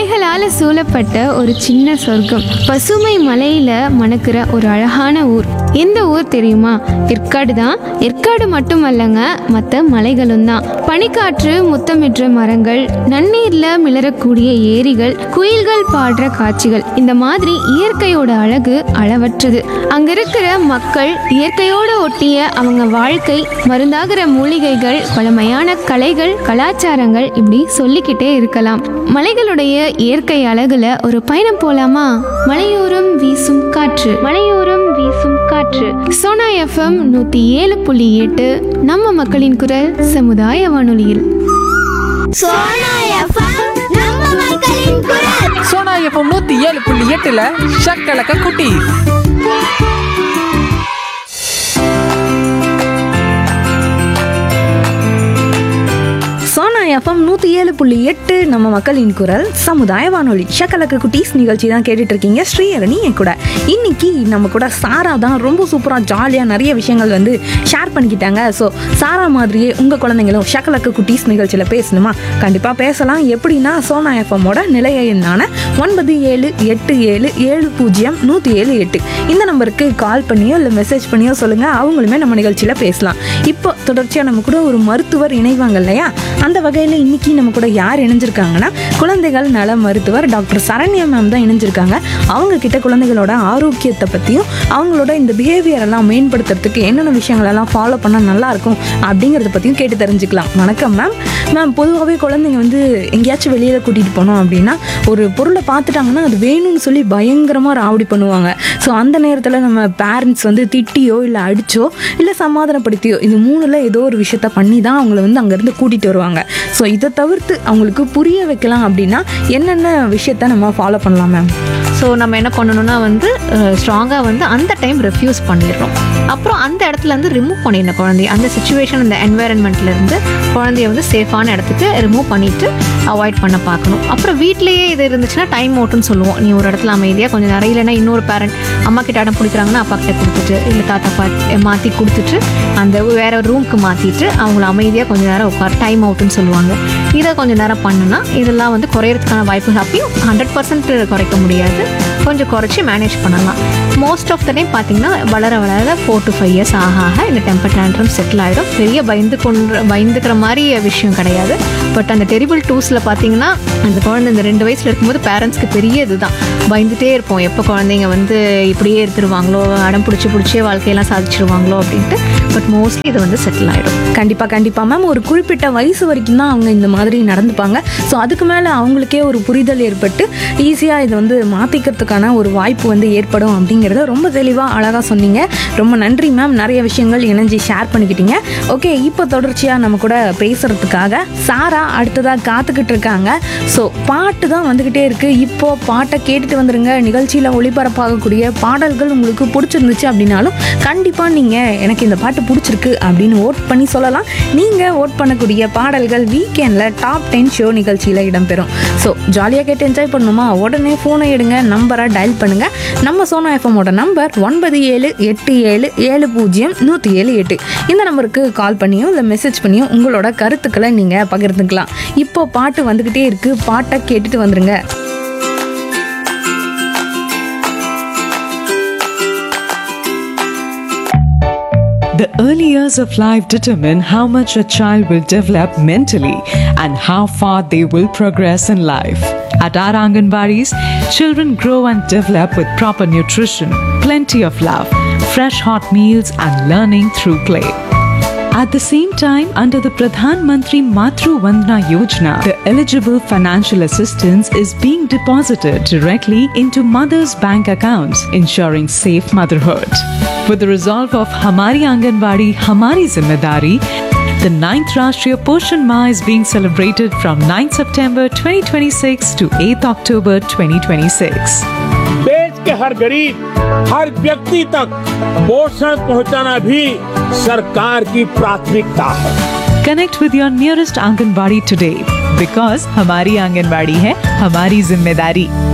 மலைகளால சூழப்பட்ட ஒரு சின்ன சொர்க்கம் பசுமை மலையில மணக்கிற ஒரு அழகான ஊர் எந்த ஊர் தெரியுமா ஏற்காடு தான் ஏற்காடு மட்டுமல்லங்க மற்ற மலைகளும் தான் பனிக்காற்று முத்தமிடுற மரங்கள் நன்னீர்ல மிளறக்கூடிய ஏரிகள் குயில்கள் பாடுற காட்சிகள் இந்த மாதிரி இயற்கையோட அழகு அளவற்றது அங்க இருக்கிற மக்கள் இயற்கையோட ஒட்டிய அவங்க வாழ்க்கை மருந்தாகிற மூலிகைகள் பழமையான கலைகள் கலாச்சாரங்கள் இப்படி சொல்லிக்கிட்டே இருக்கலாம் மலைகளுடைய இயற்கை அழகுல ஒரு பயணம் போலாமா மலையோரம் வீசும் காற்று மலையோரம் வீசும் காற்று சோனா எஃப்எம் நூத்தி ஏழு புள்ளி எட்டு நம்ம மக்களின் குரல் சமுதாய வானொலியில் சோனா எஃப்எம் நம்ம மக்களின் குரல் சோனா எஃப்எம் நூத்தி ஏழு புள்ளி எட்டுல ஷக்கலக்க குட்டி சோனா எஃப்எம் நூற்றி ஏழு புள்ளி எட்டு நம்ம மக்களின் குரல் சமுதாய வானொலி ஷக்கலக்க குட்டீஸ் நிகழ்ச்சி தான் கேட்டுட்டு இருக்கீங்க ஸ்ரீஹரணி என் கூட இன்னைக்கு நம்ம கூட சாரா தான் ரொம்ப சூப்பராக ஜாலியாக நிறைய விஷயங்கள் வந்து ஷேர் பண்ணிக்கிட்டாங்க ஸோ சாரா மாதிரியே உங்கள் குழந்தைங்களும் ஷக்கலக்க குட்டீஸ் நிகழ்ச்சியில் பேசணுமா கண்டிப்பாக பேசலாம் எப்படின்னா சோனா எஃப்எம்மோட நிலைய எண்ணான ஒன்பது ஏழு எட்டு ஏழு ஏழு பூஜ்ஜியம் நூற்றி ஏழு எட்டு இந்த நம்பருக்கு கால் பண்ணியோ இல்லை மெசேஜ் பண்ணியோ சொல்லுங்கள் அவங்களுமே நம்ம நிகழ்ச்சியில் பேசலாம் இப்போ தொடர்ச்சியாக நம்ம கூட ஒரு மருத்துவர் இணைவாங்க இல்லையா அந்த வகையில் இன்னைக்கு நம்ம கூட யார் இணைஞ்சிருக்காங்கன்னா குழந்தைகள் நல மருத்துவர் டாக்டர் சரண்யா மேம் தான் இணைஞ்சிருக்காங்க அவங்க கிட்ட குழந்தைகளோட ஆரோக்கியத்தை பற்றியும் அவங்களோட இந்த பிஹேவியர் எல்லாம் மேம்படுத்துறதுக்கு என்னென்ன விஷயங்கள் எல்லாம் ஃபாலோ பண்ணால் நல்லா இருக்கும் அப்படிங்கிறத பற்றியும் கேட்டு தெரிஞ்சுக்கலாம் வணக்கம் மேம் மேம் பொதுவாகவே குழந்தைங்க வந்து எங்கேயாச்சும் வெளியில் கூட்டிகிட்டு போனோம் அப்படின்னா ஒரு பொருளை பார்த்துட்டாங்கன்னா அது வேணும்னு சொல்லி பயங்கரமாக ராவடி பண்ணுவாங்க ஸோ அந்த நேரத்தில் நம்ம பேரண்ட்ஸ் வந்து திட்டியோ இல்லை அடிச்சோ இல்லை சமாதானப்படுத்தியோ இது மூணுல ஏதோ ஒரு விஷயத்த பண்ணி தான் அவங்கள வந்து அங்கேருந்து கூட்டிகிட்டு வருவாங்க ஸோ இதை தவிர்த்து அவங்களுக்கு புரிய வைக்கலாம் அப்படின்னா என்னென்ன விஷயத்த நம்ம ஃபாலோ பண்ணலாம் மேம் ஸோ நம்ம என்ன பண்ணணும்னா வந்து ஸ்ட்ராங்காக வந்து அந்த டைம் ரெஃப்யூஸ் பண்ணிடுறோம் அப்புறம் அந்த இடத்துல இருந்து ரிமூவ் பண்ணிடணும் குழந்தைய அந்த சுச்சுவேஷன் அந்த environmentல இருந்து குழந்தைய வந்து சேஃபான இடத்துக்கு ரிமூவ் பண்ணிட்டு அவாய்ட் பண்ண பார்க்கணும் அப்புறம் வீட்லேயே இது இருந்துச்சுன்னா டைம் அவுட்னு சொல்லுவோம் நீ ஒரு இடத்துல அமைதியாக கொஞ்சம் நிறைய இல்லைன்னா இன்னொரு பேரண்ட் அம்மா கிட்ட இடம் பிடிக்கிறாங்கன்னா அப்பா கிட்ட கொடுத்துட்டு இல்லை தாத்தா பாட்டி மாற்றி கொடுத்துட்டு அந்த வேற ரூமுக்கு மாற்றிட்டு அவங்கள அமைதியாக கொஞ்சம் நேரம் உட்கார் டைம் அவுட்னு சொல்லுவாங்க இதை கொஞ்சம் நேரம் பண்ணுனா இதெல்லாம் வந்து குறையறதுக்கான வாய்ப்புகள் அப்பயும் ஹண்ட்ரட் பர்சன்ட் குறைக்க முடியாது கொஞ்சம் குறைச்சி மேனேஜ் பண்ணலாம் மோஸ்ட் ஆஃப் த டைம் பார்த்தீங்கன்னா வளர வளர ஃபோர் டு ஃபைவ் இயர்ஸ் ஆக ஆக இந்த டெம்பர் டேண்ட்ரம் செட்டில் ஆகிடும் பெரிய பயந்து கொண்டு பயந்துக்கிற மாதிரி விஷயம் கிடையாது பட் அந்த டெரிபிள் டூஸில் பார்த்தீங்கன்னா அந்த குழந்தை இந்த ரெண்டு வயசில் இருக்கும்போது பேரண்ட்ஸ்க்கு பெரிய இதுதான் பயந்துட்டே இருப்போம் எப்போ குழந்தைங்க வந்து இப்படியே எடுத்துருவாங்களோ அடம் பிடிச்சி பிடிச்சே வாழ்க்கையெல்லாம் சாதிச்சிருவாங்களோ அப்படின்ட்டு பட் மோஸ்ட்லி இது வந்து செட்டில் ஆகிடும் கண்டிப்பாக கண்டிப்பாக மேம் ஒரு குறிப்பிட்ட வயசு வரைக்கும் தான் அவங்க இந்த மாதிரி நடந்துப்பாங்க ஸோ அதுக்கு மேலே அவங்களுக்கே ஒரு புரிதல் ஏற்பட்டு ஈஸியாக இதை வந்து மாற்றிக்கிறதுக்கான ஒரு வாய்ப்பு வந்து ஏற்படும் அப்படிங்கிறத ரொம்ப தெளிவாக அழகாக சொன்னீங்க ரொம்ப நன்றி மேம் நிறைய விஷயங்கள் இணைஞ்சு ஷேர் பண்ணிக்கிட்டீங்க ஓகே இப்போ தொடர்ச்சியாக நம்ம கூட பேசுகிறதுக்காக சாரா அடுத்ததாக காத்துக்கிட்டு இருக்காங்க ஸோ பாட்டு தான் வந்துக்கிட்டே இருக்குது இப்போ பாட்டை கேட்டுட்டு வந்துருங்க நிகழ்ச்சியில் ஒளிபரப்பாகக்கூடிய பாடல்கள் உங்களுக்கு பிடிச்சிருந்துச்சு அப்படின்னாலும் கண்டிப்பாக நீங்கள் எனக்கு இந்த பாட்டு பிடிச்சிருக்கு அப்படின்னு ஓட் பண்ணி சொல்லலாம் நீங்கள் ஓட் பண்ணக்கூடிய பாடல்கள் வீக்கெண்டில் டாப் டென் ஷோ நிகழ்ச்சியில் இடம்பெறும் ஸோ ஜாலியாக கேட்டு என்ஜாய் பண்ணணுமா உடனே ஃபோனை எடுங்க நம்பரை டயல் பண்ணுங்கள் நம்ம சோனா எஃப்எம்மோட நம்பர் ஒன்பது ஏழு எட்டு ஏழு ஏழு பூஜ்ஜியம் நூற்றி ஏழு எட்டு இந்த நம்பருக்கு கால் பண்ணியும் இல்லை மெசேஜ் பண்ணியும் உங்களோட கருத்துக்களை நீங்கள் பகிர்ந்துக்கலாம் இப்போ பாட்டு வந்துக்கிட்டே இருக்குது பாட்டை கேட்டுட்டு வந்துருங்க The early years of life determine how much a child will develop mentally and how far they will progress in life. At our Anganwadis, children grow and develop with proper nutrition, plenty of love, fresh hot meals, and learning through play. At the same time, under the Pradhan Mantri Matru Vandana Yojana, the eligible financial assistance is being deposited directly into mothers' bank accounts, ensuring safe motherhood. With the resolve of Hamari Anganwadi, Hamari Zimmedari, the 9th Rashtriya Poshan Ma is being celebrated from 9 September 2026 to 8 October 2026. देश के हर गरीब हर व्यक्ति तक पोषण पहुंचाना भी सरकार की प्राथमिकता है Connect with your nearest Anganwadi today because Hamari Anganwadi hai Hamari Zimmedari.